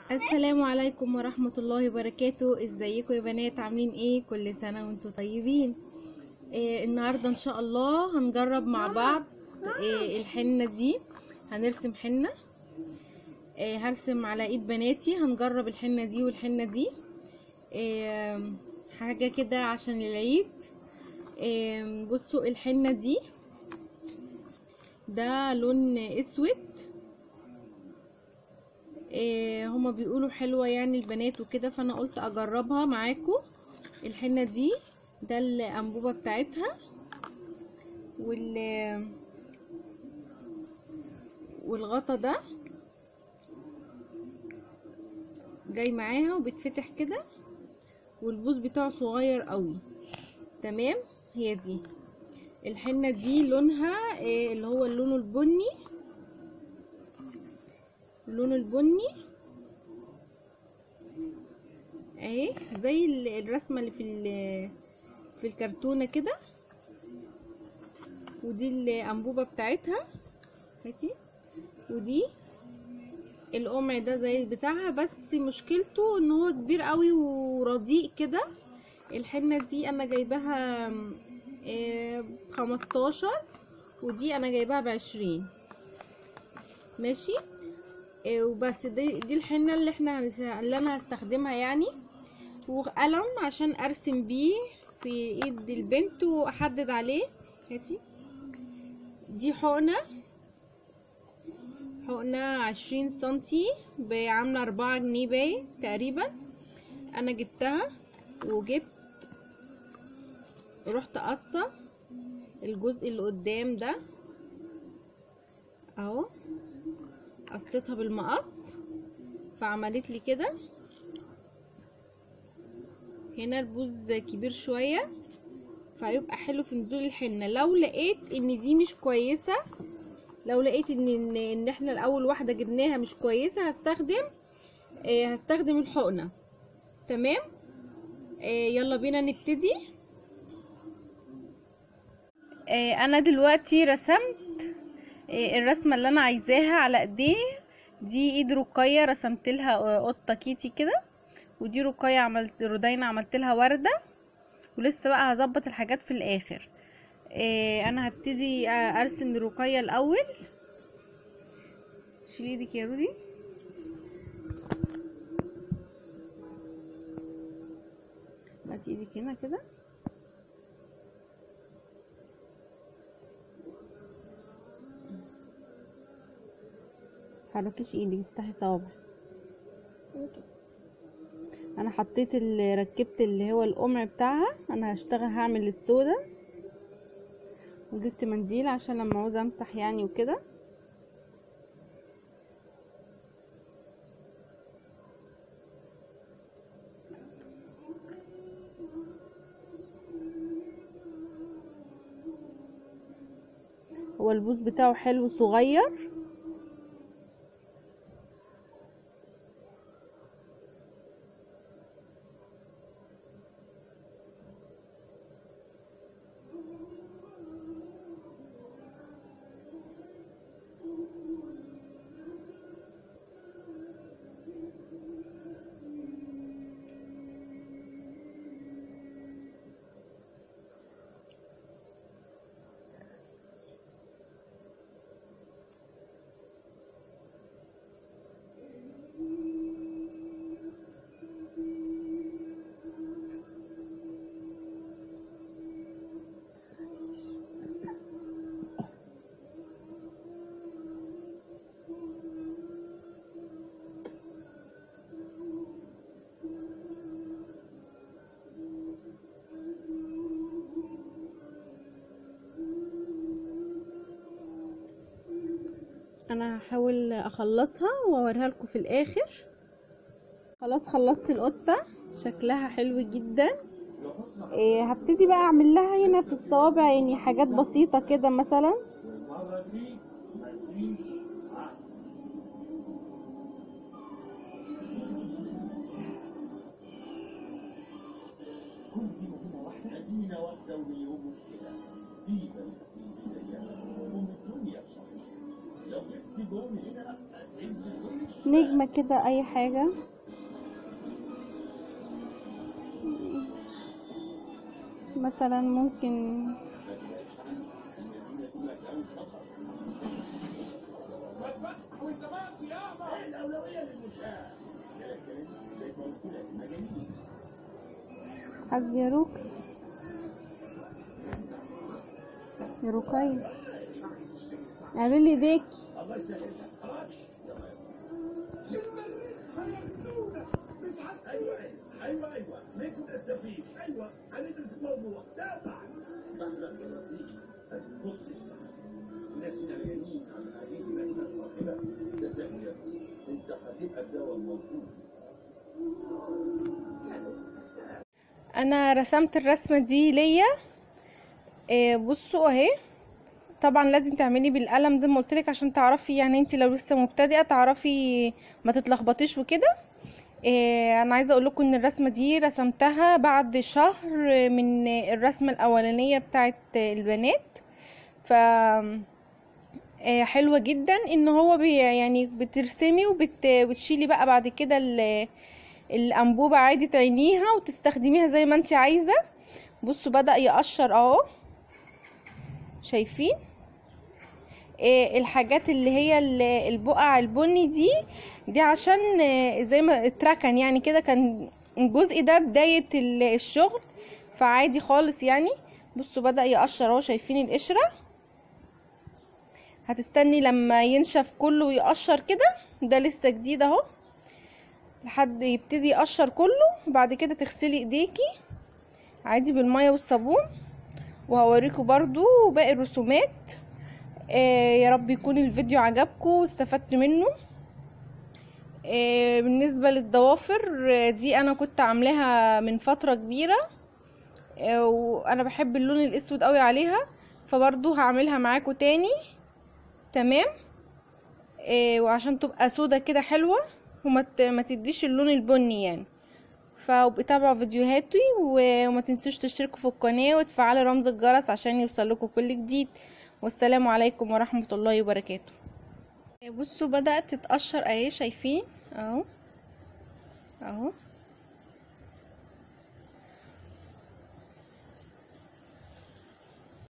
السلام عليكم ورحمة الله وبركاته ازيكم يا بنات عاملين ايه كل سنة وانتم طيبين إيه النهاردة ان شاء الله هنجرب مع بعض إيه الحنة دي هنرسم حنة إيه هرسم على ايد بناتي هنجرب الحنة دي والحنة دي إيه حاجة كده عشان العيد إيه بصوا الحنة دي ده لون اسود إيه هما بيقولوا حلوة يعني البنات وكده فانا قلت اجربها معاكم الحنة دي ده الانبوبة بتاعتها وال والغطا ده جاي معاها وبتفتح كده والبوز بتاعه صغير قوي تمام هي دي الحنة دي لونها إيه اللي هو اللون البني اللون البني اهي زي الرسمه اللي في في الكرتونه كده ودي الانبوبه بتاعتها هاتي ودي القمع ده زي بتاعها بس مشكلته ان هو كبير قوي ورديء كده الحنه دي انا جايباها خمستاشر ودي انا جايباها بعشرين ماشي وبس دي, دي الحنة اللي احنا اللي انا هستخدمها يعني وقلم عشان ارسم بيه في ايد البنت واحدد عليه هاتي دي حقنة حقنة عشرين سنتي بعاملة اربعة جنيه باي تقريبا انا جبتها وجبت رحت قصة الجزء اللي قدام ده اهو قصيتها بالمقص فعملت لي كده هنا البوز كبير شوية فهيبقى حلو في نزول الحنة لو لقيت ان دي مش كويسة لو لقيت ان ان احنا الاول واحدة جبناها مش كويسة هستخدم آه هستخدم الحقنة تمام آه يلا بينا نبتدي آه انا دلوقتي رسمت الرسمه اللي انا عايزاها على ايديه دي ايد رقيه رسمت لها قطه كيتي كده ودي رقيه عملت رودينا عملت لها ورده ولسه بقى هظبط الحاجات في الاخر إيه انا هبتدي ارسم الرقيه الاول شيل ايدك يا رودي هاتي ايدك هنا كده حركيش ايدك افتحي صوابع انا حطيت اللي ركبت اللي هو القمع بتاعها انا هشتغل هعمل السودا وجبت منديل عشان لما عاوز امسح يعني وكده هو البوز بتاعه حلو صغير انا هحاول اخلصها واوريها لكم في الاخر خلاص خلصت القطه شكلها حلو جدا إيه هبتدي بقى اعمل لها هنا في الصوابع يعني حاجات بسيطه كده مثلا الدنيا بصحيح لو جبت جون هنا انزل وش نجمة كده اي حاجة مثلا ممكن حسبي يا روك يا رقية اعملي لي ايديكي ايوه ايوه ايوه ممكن استفيد ايوه هندرس الموضوع تابع اهلا بالنصيحه بص اسمع الناس هنا اليمين على هذه المدينه الصاخبه صدقني يا ابني انت هتبقى الدواء الموجود انا رسمت الرسمة دي ليا إيه بصوا اهي طبعا لازم تعملي بالقلم زي ما قلت لك عشان تعرفي يعني انت لو لسه مبتدئه تعرفي ما تتلخبطيش وكده إيه انا عايزه اقول لكم ان الرسمه دي رسمتها بعد شهر من الرسمه الاولانيه بتاعه البنات ف إيه حلوه جدا ان هو بي يعني بترسمي وبتشيلي بقى بعد كده ال- الانبوبه عادي تعينيها وتستخدميها زي ما انت عايزه بصوا بدأ يقشر اهو شايفين إيه الحاجات اللي هي ال- البقع البني دي دي عشان آه، زي ما اتركن يعني كده كان الجزء ده بداية ال- الشغل فعادي خالص يعني بصوا بدأ يقشر اهو شايفين القشرة هتستني لما ينشف كله ويقشر كده ده لسه جديد اهو لحد يبتدي يقشر كله وبعد كده تغسلي ايديكي عادي بالمية والصابون وهوريكم برضو باقي الرسومات آه يا رب يكون الفيديو عجبكم واستفدت منه آه بالنسبة للضوافر آه، دي انا كنت عاملاها من فترة كبيرة آه وانا بحب اللون الاسود قوي عليها فبرضو هعملها معاكم تاني تمام آه وعشان تبقى سودا كده حلوة وما ت- ما تديش اللون البني يعني فابقوا تابعوا فيديوهاتي و- وما تنسوش تشتركوا في القناة وتفعلوا رمز الجرس عشان يوصلكوا كل جديد والسلام عليكم ورحمة الله وبركاته بصوا بدأت تتقشر اهي شايفين اهو اهو